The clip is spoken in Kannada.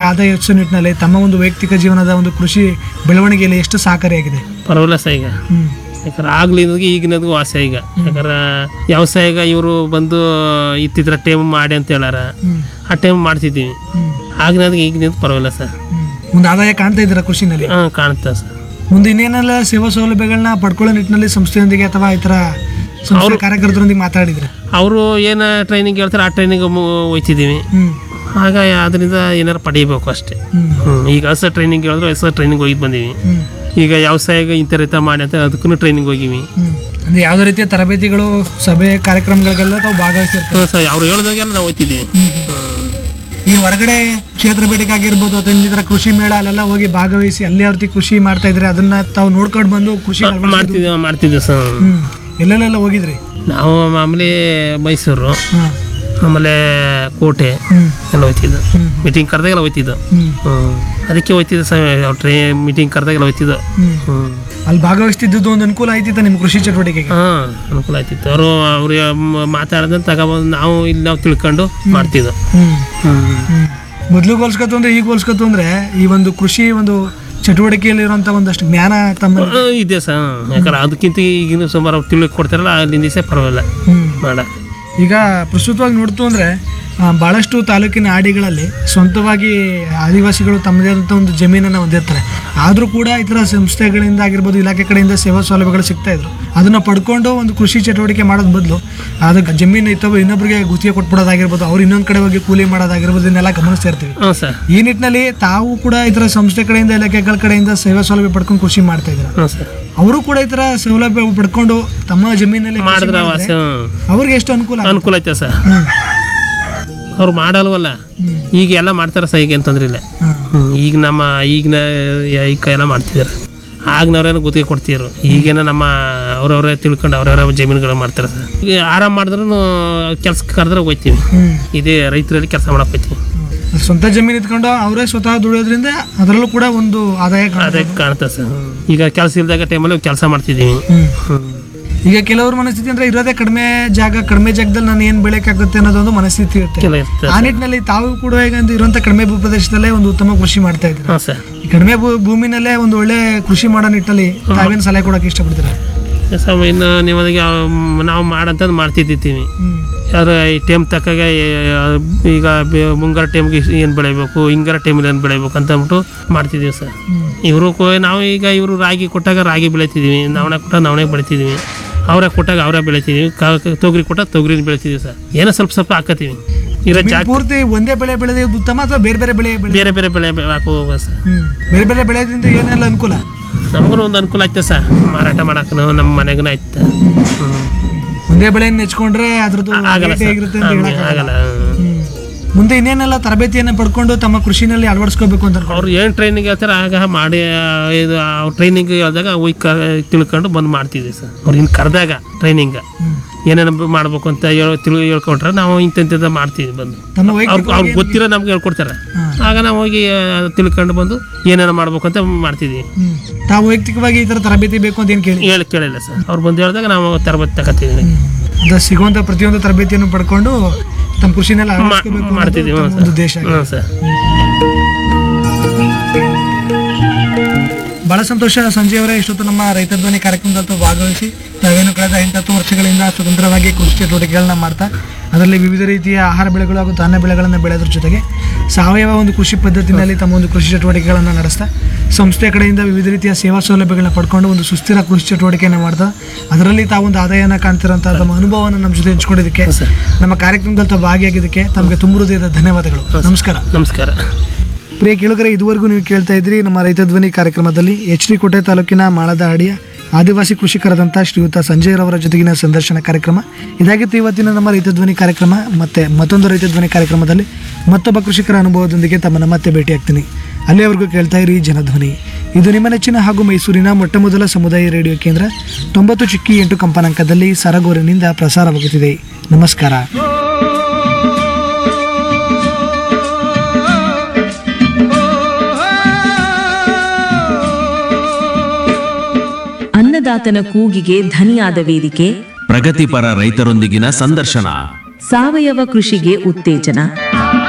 ಆದಾಯ ಹೆಚ್ಚಿಸುವ ನಿಟ್ಟಿನಲ್ಲಿ ತಮ್ಮ ಒಂದು ವೈಯಕ್ತಿಕ ಜೀವನದ ಒಂದು ಕೃಷಿ ಬೆಳವಣಿಗೆಯಲ್ಲಿ ಎಷ್ಟು ಸಹಕಾರಿಯಾಗಿದೆ ಪರವಾಗಿಲ್ಲ ಸರ್ ಈಗ ಹ್ಮ್ ಯಾಕಂದ್ರೆ ಆಗ್ಲಿನದ್ಗೆ ಈಗಿನದ್ಗೂ ವಾಸ ಈಗ ಯಾಕಂದ್ರೆ ವ್ಯವಸಾಯಗ ಇವರು ಬಂದು ಇತ್ತಿದ್ರ ಟೈಮ್ ಮಾಡಿ ಅಂತ ಹೇಳಾರ ಹ್ಮ್ ಆ ಟೈಮ್ ಮಾಡ್ತಿದ್ದೀವಿ ಹ್ಮ್ ಆಗಿನದ್ಗೆ ಈಗಿನದು ಪರವಾಗಿಲ್ಲ ಸರ್ ಹ್ಮ್. ಮುಂದೆ ಆದಾಯ ಕಾಣ್ತಾ ಇದ್ದೀರಾ ಕೃಷಿನಲ್ಲಿ ಹಾಂ ಕಾಣುತ್ತೆ ಸರ್ ಮುಂದೆ ಇನ್ನೇನೆಲ್ಲ ಸೇವಾ ಸೌಲಭ್ಯಗಳನ್ನ ಪಡ್ಕೊಳ್ಳೋ ನಿಟ್ಟಿನಲ್ಲಿ ಸಂಸ್ಥೆಯೊಂದಿಗೆ ಅಥವಾ ಈ ಥರ ಸಂಸ್ಥೆ ಕಾರ್ಯಕರ್ತರೊಂದಿಗೆ ಮಾತಾಡಿದ್ರೆ ಅವರು ಏನು ಟ್ರೈನಿಂಗ್ ಹೇಳ್ತಾರೆ ಆ ಟ್ರೈನಿಂಗ್ ಹೋಯ್ತಿದ್ದೀವಿ ಹ್ಮ್ ಆಗ ಅದರಿಂದ ಏನಾರು ಪಡೀಬೇಕು ಅಷ್ಟೇ ಹ್ಮ್ ಹ್ಮ್. ಈಗ ಹೊಸ ಟ್ರೈನಿಂಗ್ ಹೇಳಿದ್ರು ಹೊಸ ಟ್ರೈನಿಂಗ್ ಹೋಗಿ ಬಂದೀವಿ ಹ್ಮ್ ಈಗ ವ್ಯವಸಾಯಗ ಇಂಥ ರೀತ ಮಾಡಿ ಅಂತ ಅದಕ್ಕೂ ಟ್ರೈನಿಂಗ್ ಹೋಗಿವಿ ಹ್ಮ್ ಅಂದ್ರೆ ಯಾವುದೇ ರೀತಿಯ ತರಬೇತಿಗಳು ಸಭೆ ಕಾರ್ಯಕ್ರಮಗಳಿಗೆಲ್ಲ ತಾವು ಭಾಗವಹಿಸಿರ್ತಾರೆ ಸೊ ಅವ್ರು ಹೇಳ್ದಾಗೆಲ್ಲ ನಾವು ಹೋಗ್ತಿದ್ದೀವಿ ಈ ಹೊರಗಡೆ ಕ್ಷೇತ್ರ ಭೇಟಿಗೆ ಆಗಿರ್ಬೋದು ಅಥವಾ ಇನ್ನಿತರ ಕೃಷಿ ಮೇಳ ಅಲ್ಲೆಲ್ಲ ಹೋಗಿ ಭಾಗವಹಿಸಿ ಅಲ್ಲಿ ಯಾವ ರೀತಿ ಕೃಷಿ ಮಾಡ್ತಾ ಇದ್ರೆ ಅದನ್ನ ತಾವು ನೋಡ್ಕೊಂಡು ಬಂದು ಕೃಷಿ ಮಾಡ್ತಿದ್ದೀವಿ ಮಾಡ್ತಿದ್ದೀವಿ ಸರ್ ಹ್ಮ್ ಎಲ್ಲೆಲ್ಲೆಲ್ಲ ಹೋಗಿದ್ರಿ ನಾವು ಮಾಮೂಲಿ ಮೈಸೂರು ಹಾ ಆಮೇಲೆ ಕೋಟೆ ಹ್ಮ್ ಎಲ್ಲ ಹೋಯ್ತಿದ್ದು ಹ್ಮ್. ಮೀಟಿಂಗ್ ಕರೆದಾಗೆಲ್ಲ ಹೋಯ್ತಿದ್ದು ಹ್ಮ್ ಹ್ಮ್. ಅದಕ್ಕೆ ಹೋಯ್ತಿದ್ದು ಸರ್ ಅವ್ರು ಟ್ರೇ ಮೀಟಿಂಗ್ ಕರೆದಾಗೆಲ್ಲ ಹೋಯ್ತಿದ್ದು ಹ್ಮ್ ಹ್ಞೂ ಅಲ್ಲಿ ಭಾಗವಹಿಸ್ತಿದ್ದು ಒಂದು ಅನುಕೂಲ ಆಯ್ತಿತ್ತ ನಿಮ್ಮ ಕೃಷಿ ಚಟುವಟಿಕೆಗೆ ಹಾಂ ಅನುಕೂಲ ಆಯ್ತಿತ್ತು ಅವರು ಅವ್ರು ಮಾತಾಡ್ದಂತ ತಗೊಬಂದು ನಾವು ಇಲ್ಲಿ ನಾವು ತಿಳ್ಕೊಂಡು ಮಾಡ್ತಿದ್ದು ಹ್ಮ್ ಹ್ಞೂ ಹ್ಮ್ ಮೊದಲು ಹೋಲ್ಸ್ಕೊತು ಅಂದ್ರೆ ಈಗ ಹೋಲ್ಸ್ಕೊತು ಅಂದ್ರೆ ಈ ಒಂದು ಕೃಷಿ ಒಂದು ಚಟುವಟಿಕೆಯಲ್ಲಿ ಇರುವಂತ ಒಂದಷ್ಟು ಜ್ಞಾನ ತಮ್ಮ ಇದೆ ಸರ್ ಯಾಕಂದ್ರೆ ಅದಕ್ಕಿಂತ ಈಗಿನ ಸುಮಾರು ಅವ್ರು ತಿಳ್ಕೊಂಡು ಕೊಡ್ತಾರಲ್ಲ ಅಲ್ಲಿಂದ ದಿವಸ ಪರವಾಗಿಲ್ಲ ಹ್ಮ್ ಮಾಡಕ್ಕೆ ಈಗ ಪ್ರಸ್ತುತವಾಗಿ ನೋಡ್ತು ಅಂದರೆ ಭಾಳಷ್ಟು ತಾಲೂಕಿನ ಆಡಿಗಳಲ್ಲಿ ಸ್ವಂತವಾಗಿ ಆದಿವಾಸಿಗಳು ತಮ್ಮದೇ ಆದಂಥ ಒಂದು ಜಮೀನನ್ನು ಹೊಂದಿರ್ತಾರೆ ಆದರೂ ಕೂಡ ಈ ಥರ ಸಂಸ್ಥೆಗಳಿಂದ ಆಗಿರ್ಬೋದು ಇಲಾಖೆ ಕಡೆಯಿಂದ ಸೇವಾ ಸೌಲಭ್ಯಗಳು ಸಿಗ್ತಾ ಇದ್ರು ಅದನ್ನು ಪಡ್ಕೊಂಡು ಒಂದು ಕೃಷಿ ಚಟುವಟಿಕೆ ಮಾಡೋದು ಬದಲು ಅದಕ್ಕೆ ಜಮೀನು ಇತ್ತವ ಇನ್ನೊಬ್ಬರಿಗೆ ಗುತ್ತಿಗೆ ಕೊಟ್ಬಿಡೋದಾಗಿರ್ಬೋದು ಅವ್ರು ಇನ್ನೊಂದು ಕಡೆ ಹೋಗಿ ಕೂಲಿ ಮಾಡೋದಾಗಿರ್ಬೋದು ಇದನ್ನೆಲ್ಲ ಗಮನಿಸ್ತಾ ಇರ್ತೀವಿ ಹಾಂ ಸರ್ ಈ ನಿಟ್ಟಿನಲ್ಲಿ ತಾವು ಕೂಡ ಈ ಥರ ಸಂಸ್ಥೆ ಕಡೆಯಿಂದ ಇಲಾಖೆಗಳ ಕಡೆಯಿಂದ ಸೇವಾ ಸೌಲಭ್ಯ ಪಡ್ಕೊಂಡು ಕೃಷಿ ಮಾಡ್ತಾ ಇದ್ದಾರೆ ಹಾಂ ಸರ್ ಅವರು ಕೂಡ ಈ ಥರ ಸೌಲಭ್ಯ ಪಡ್ಕೊಂಡು ತಮ್ಮ ಜಮೀನಲ್ಲಿ ಕೃಷಿ ಮಾಡಿದ್ರೆ ಮಾಡಿದ್ರೆ ವಾಸ ಅವ್ರಿಗೆ ಎಷ್ಟು ಅನುಕೂಲ ಆಗುತ್ತೆ? ಅನುಕೂಲ ಐತೆ ಸರ್ ಹ್ಮ್ ಅವ್ರು ಮಾಡಲ್ವಲ್ಲ ಹ್ಮ್ ಈಗ ಎಲ್ಲ ಮಾಡ್ತಾರೆ ಸರ್ ಈಗ ಏನು ತೊಂದ್ರೆ ಇಲ್ಲ ಹ್ಮ್ ಹ್ಮ್. ಈಗ ನಮ್ಮ ಈಗಿನ ಈಗ ಎಲ್ಲ ಮಾಡ್ತಿದ್ದಾರೆ ಆಗ್ನವ್ರೇನೋ ಗುತ್ತಿಗೆ ಕೊಡ್ತಿದ್ರು ಈಗೇನೋ ನಮ್ಮ ಅವ್ರವ್ರೇ ತಿಳ್ಕೊಂಡು ಅವ್ರವ್ರ ಜಮೀನುಗಳು ಮಾಡ್ತಾರೆ ಸರ್ ಈಗ ಆರಾಮ್ ಮಾಡಿದ್ರು ಕೆಲ್ಸಕ್ಕೆ ಕರೆದ್ರೆ ಹೋಗ್ತೀವಿ ಹ್ಮ್ ಇದೇ ರೈತರಲ್ಲಿ ಕೆಲಸ ಮಾಡಕ್ಕೆ ಹೋಗ್ತೀವಿ ಹ್ಮ್. ಸ್ವಂತ ಜಮೀನು ಇಟ್ಕೊಂಡು ಅವರೇ ಸ್ವತಃ ದುಡಿಯೋದ್ರಿಂದ ಅದರಲ್ಲೂ ಕೂಡ ಒಂದು ಆದಾಯ ಕಾಣುತ್ತೆ. ಅದೇ ಕಾಣ್ತದೆ ಸರ್ ಈಗ ಕೆಲಸ ಇಲ್ದಾಗ ಟೈಮಲ್ಲಿ ಕೆಲಸ ಮಾಡ್ತಿದ್ದೀವಿ ಹ್ಮ್. ಹ್ಮ್. ಈಗ ಕೆಲವ್ರ ಮನಸ್ಥಿತಿ ಅಂದ್ರೆ ಇರೋದೇ ಕಡಿಮೆ ಜಾಗ ಕಡಿಮೆ ಜಾಗದಲ್ಲಿ ನಾನು ಏನ್ ಬೆಳೆಯಕ್ಕಾಗುತ್ತೆ ಅನ್ನೋದೊಂದು ಮನಸ್ಥಿತಿ ಇರುತ್ತೆ ಕೆಲ ಇರ್ತದೆ ಆ ನಿಟ್ಟಿನಲ್ಲಿ ತಾವು ಕೂಡ ಈಗ ಒಂದು ಇರುವಂತ ಕಡಿಮೆ ಭೂ ಪ್ರದೇಶದಲ್ಲೇ ಒಂದು ಉತ್ತಮ ಕೃಷಿ ಮಾಡ್ತಾ ಇದ್ದೀರಾ ಹಾಂ ಸರ್ ಈ ಕಡಿಮೆ ಭೂ- ಭೂಮಿನಲ್ಲೇ ಒಂದು ಒಳ್ಳೆ ಕೃಷಿ ಮಾಡೋ ನಿಟ್ಟಲ್ಲಿ ತಾವೇನು ಸಲಹೆ ಕೊಡಕ್ಕೆ ಇಷ್ಟಪಡ್ತೀರಾ ಸರ್ ಇನ್ನು ನೀವು ಅದಕ್ಕೆ ನಾವು ಮಾಡಂತಂದು ಮಾಡ್ತಿದ್ದೀವಿ ಹ್ಮ್ ಯಾರು ಈ ಟೈಮ್ ತಕ್ಕಾಗ ಈಗ ಬೆ- ಮುಂಗಾರ ಟೈಮ್ಗೆ ಏನು ಬೆಳಿಬೇಕು ಹಿಂಗಾರ ಟೈಮಲ್ಲಿ ಏನು ಬೆಳಿಬೇಕು ಅಂತ ಅಂದ್ಬಿಟ್ಟು ಮಾಡ್ತಿದ್ದೀವಿ ಸರ್ ಹ್ಮ್ ಇವರು ನಾವು ಈಗ ಇವರು ರಾಗಿ ಕೊಟ್ಟಾಗ ರಾಗಿ ಬೆಳಿತಿದ್ದೀವಿ ನವಣೆ ಕೊಟ್ಟಾಗ ನವಣೆ ಬೆಳಿತಿದ್ದೀವಿ ಅವರೇ ಕೊಟ್ಟಾಗ ಅವರೇ ಬೆಳಿತಿದ್ದೀವಿ ಕ- ತೊಗರಿ ಕೊಟ್ಟಾಗ ತೊಗರಿನ ಬೆಳಿತಿದ್ದೀವಿ ಸರ್ ಏನೋ ಸ್ವಲ್ಪ ಸ್ವಲ್ಪ ಹಾಕತ್ತೀವಿ ಇರೋ ಜಾಗ ಪೂರ್ತಿ ಒಂದೇ ಬೆಳೆ ಬೆಳೆಯೋದು ಉತ್ತಮ ಅಥವಾ ಬೇರೆ ಬೇರೆ ಬೆಳೆ ಬೆಳೆ ಬೇರೆ ಬೇರೆ ಬೆಳೆ ಹಾಕೋ ಸರ್ ಹ್ಮ್ ಬೇರೆ ಬೇರೆ ಬೆಳೆಯೋದ್ರಿಂದ ಏನೆಲ್ಲ ಅನುಕೂಲ ನಮಗೂ ಒಂದು ಅನುಕೂಲ ಆಯ್ತು ಸರ್ ಮಾರಾಟ ಮಾಡಕ್ಕೆ ನಮ್ಮ ಮನೆಗೂ ಆಯ್ತು ಹ್ಞೂ ಒಂದೇ ಬೆಳೆಯನ್ನು ನೆಚ್ಕೊಂಡ್ರೆ ಅದ್ರದ್ದು ಆಗಲ್ಲ rate ಸರ್ ಹೇಗಿರುತ್ತೆ ಅಂತ ಹಂಗೆ ಹೇಳಕ್ಕಾಗಲ್ಲ. ಆಗಲ್ಲ ಹ್ಮ್. ಮುಂದೆ ಇನ್ನೇನೆಲ್ಲ ತರಬೇತಿಯನ್ನು ಪಡ್ಕೊಂಡು ತಮ್ಮ ಕೃಷಿನಲ್ಲಿ ಅಳವಡಿಸ್ಕೋಬೇಕು ಅಂತ ಅನ್ಕೊಂಡು ಅವ್ರು ಏನು ಟ್ರೈನಿಂಗ್ ಹೇಳ್ತಾರೆ ಆಗ ಮಾಡಿ ಆ, ಇದು ಅವ್ರು ಟ್ರೈನಿಂಗ್ ಹೇಳಿದಾಗ ಹೋಗಿ ಕ ತಿಳ್ಕೊಂಡು ಬಂದು ಮಾಡ್ತಿದ್ವಿ ಸರ್ ಅವ್ರು ಇನ್ನು ಕರೆದಾಗ ಟ್ರೈನಿಂಗ್ ಏನೇನು ಮಾಡ್ಬೇಕು ಅಂತ ಹೇಳಿ ತಿಳಿ ಹೇಳ್ಕೊಟ್ರೆ ನಾವು ಇಂಥದ್ದು ಮಾಡ್ತೀವಿ ಬಂದು ತಮ್ಮ ಅವ್ರು ವೈಯಕ್ತಿಕ ಅವ್ರಿಗೆ ಗೊತ್ತಿರೋ ನಮ್ಗೆ ಹೇಳ್ಕೊಡ್ತಾರೆ ಆಗ ನಾವು ಹೋಗಿ ಆ, ತಿಳ್ಕೊಂಡು ಬಂದು ಏನೇನು ಮಾಡ್ಬೇಕು ಅಂತ ಮಾಡ್ತಿದ್ವಿ ಹ್ಮ್. ತಾವು ವೈಯಕ್ತಿಕವಾಗಿ ಈ ತರ ತರಬೇತಿ ಬೇಕು ಅಂತ ಏನು ಕೇಳಿ ಹೇಳಿ ಕೇಳಿಲ್ಲ ಸರ್ ಅವ್ರು ಬಂದು ಹೇಳಿದಾಗ ನಾವು ತರಬೇತಿ ತಗೋತೀವಿ ಹ್ಮ್. ಅದು ಸಿಗುವಂತ ಪ್ರತಿಯೊಂದು ತರಬೇತಿಯನ್ನು ಪಡ್ಕೊಂಡು ತಮ್ಮ ಕೃಷಿನಲ್ಲಿ ಅಳವಡಿಸ್ಕೋಬೇಕು ಅನ್ನೋದು ಮಾಡ್ತಿದ್ದೀವಿ ತಮ್ಮ ಹ್ಞೂ ಒಂದು ಸರ್ ಉದ್ದೇಶ ಆಗಿದೆ. ಹ್ಞೂ ಸರ್ ಬಹಳ ಸಂತೋಷ ಸಂಜಯ್ ಅವರೇ ಇಷ್ಟೊತ್ತು ನಮ್ಮ ರೈತ ಧ್ವನಿ ಕಾರ್ಯಕ್ರಮದಲ್ಲಿ ತಾವು ಭಾಗವಹಿಸಿ ನಾವೇನು ಕಳೆದ ಎಂಟತ್ತು ವರ್ಷಗಳಿಂದ ಸ್ವತಂತ್ರವಾಗಿ ಕೃಷಿ ಚಟುವಟಿಕೆಗಳನ್ನ ಮಾಡ್ತಾ ಅದರಲ್ಲಿ ವಿವಿಧ ರೀತಿಯ ಆಹಾರ ಬೆಳೆಗಳು ಹಾಗೂ ಧಾನ್ಯ ಬೆಳೆಗಳನ್ನು ಬೆಳೆಯೋದ್ರ ಜೊತೆಗೆ ಸಾವಯವ ಒಂದು ಕೃಷಿ ಪದ್ಧತಿನಲ್ಲಿ ತಮ್ಮ ಒಂದು ಕೃಷಿ ಚಟುವಟಿಕೆಗಳನ್ನು ನಡೆಸ್ತಾ ಸಂಸ್ಥೆ ಕಡೆಯಿಂದ ವಿವಿಧ ರೀತಿಯ ಸೇವಾ ಸೌಲಭ್ಯಗಳನ್ನ ಪಡ್ಕೊಂಡು ಒಂದು ಸುಸ್ಥಿರ ಕೃಷಿ ಚಟುವಟಿಕೆಯನ್ನು ಮಾಡ್ತಾ ಅದರಲ್ಲಿ ತಾವೊಂದು ಆದಾಯನ ಕಾಣ್ತಿರೋಂಥ ತಮ್ಮ ಅನುಭವವನ್ನು ನಮ್ಮ ಜೊತೆ ಹಂಚ್ಕೊಂಡಿದ್ದಕ್ಕೆ ನಮ್ಮ ಕಾರ್ಯಕ್ರಮದಲ್ಲಿ ತಾವು ಭಾಗಿಯಾಗಿದ್ದಕ್ಕೆ ತಮಗೆ ತುಂಬ ಹೃದಯದ ಧನ್ಯವಾದಗಳು ನಮಸ್ಕಾರ ನಮಸ್ಕಾರ ಪ್ರಿಯ ಕೇಳುಗರೆ ಇದುವರೆಗೂ ನೀವು ಕೇಳ್ತಾ ಇದ್ರಿ ನಮ್ಮ ರೈತ ಧ್ವನಿ ಕಾರ್ಯಕ್ರಮದಲ್ಲಿ ಎಚ್ ಡಿ ಕೋಟೆ ತಾಲೂಕಿನ ಮಾಳದ ಅಡಿಯ ಆದಿವಾಸಿ ಕೃಷಿಕರಾದಂಥ ಶ್ರೀಯುತ ಸಂಜಯ್ ರವರ ಜೊತೆಗಿನ ಸಂದರ್ಶನ ಕಾರ್ಯಕ್ರಮ ಇದಾಗಿತ್ತು ಇವತ್ತಿನ ನಮ್ಮ ರೈತ ಧ್ವನಿ ಕಾರ್ಯಕ್ರಮ ಮತ್ತೆ ಮತ್ತೊಂದು ರೈತ ಧ್ವನಿ ಕಾರ್ಯಕ್ರಮದಲ್ಲಿ ಮತ್ತೊಬ್ಬ ಕೃಷಿಕರ ಅನುಭವದೊಂದಿಗೆ ತಮ್ಮನ್ನ ಮತ್ತೆ ಭೇಟಿಯಾಗ್ತೀನಿ ಅಲ್ಲಿಯವರೆಗೂ ಕೇಳ್ತಾ ಇರಿ ಜನಧ್ವನಿ ಇದು ನಿಮ್ಮ ನೆಚ್ಚಿನ ಹಾಗೂ ಮೈಸೂರಿನ ಮೊಟ್ಟ ಮೊದಲ ಸಮುದಾಯ ರೇಡಿಯೋ ಕೇಂದ್ರ ತೊಂಬತ್ತು ಚಿಕ್ಕಿ ಎಂಟು ಕಂಪನಾಂಕದಲ್ಲಿ ಸರಗೂರಿನಿಂದ ಪ್ರಸಾರವಾಗುತ್ತಿದೆ ನಮಸ್ಕಾರ ಅನ್ನದಾತನ ಕೂಗಿಗೆ ಧನಿಯಾದ ವೇದಿಕೆ ಪ್ರಗತಿಪರ ರೈತರೊಂದಿಗಿನ ಸಂದರ್ಶನ ಸಾವಯವ ಕೃಷಿಗೆ ಉತ್ತೇಜನ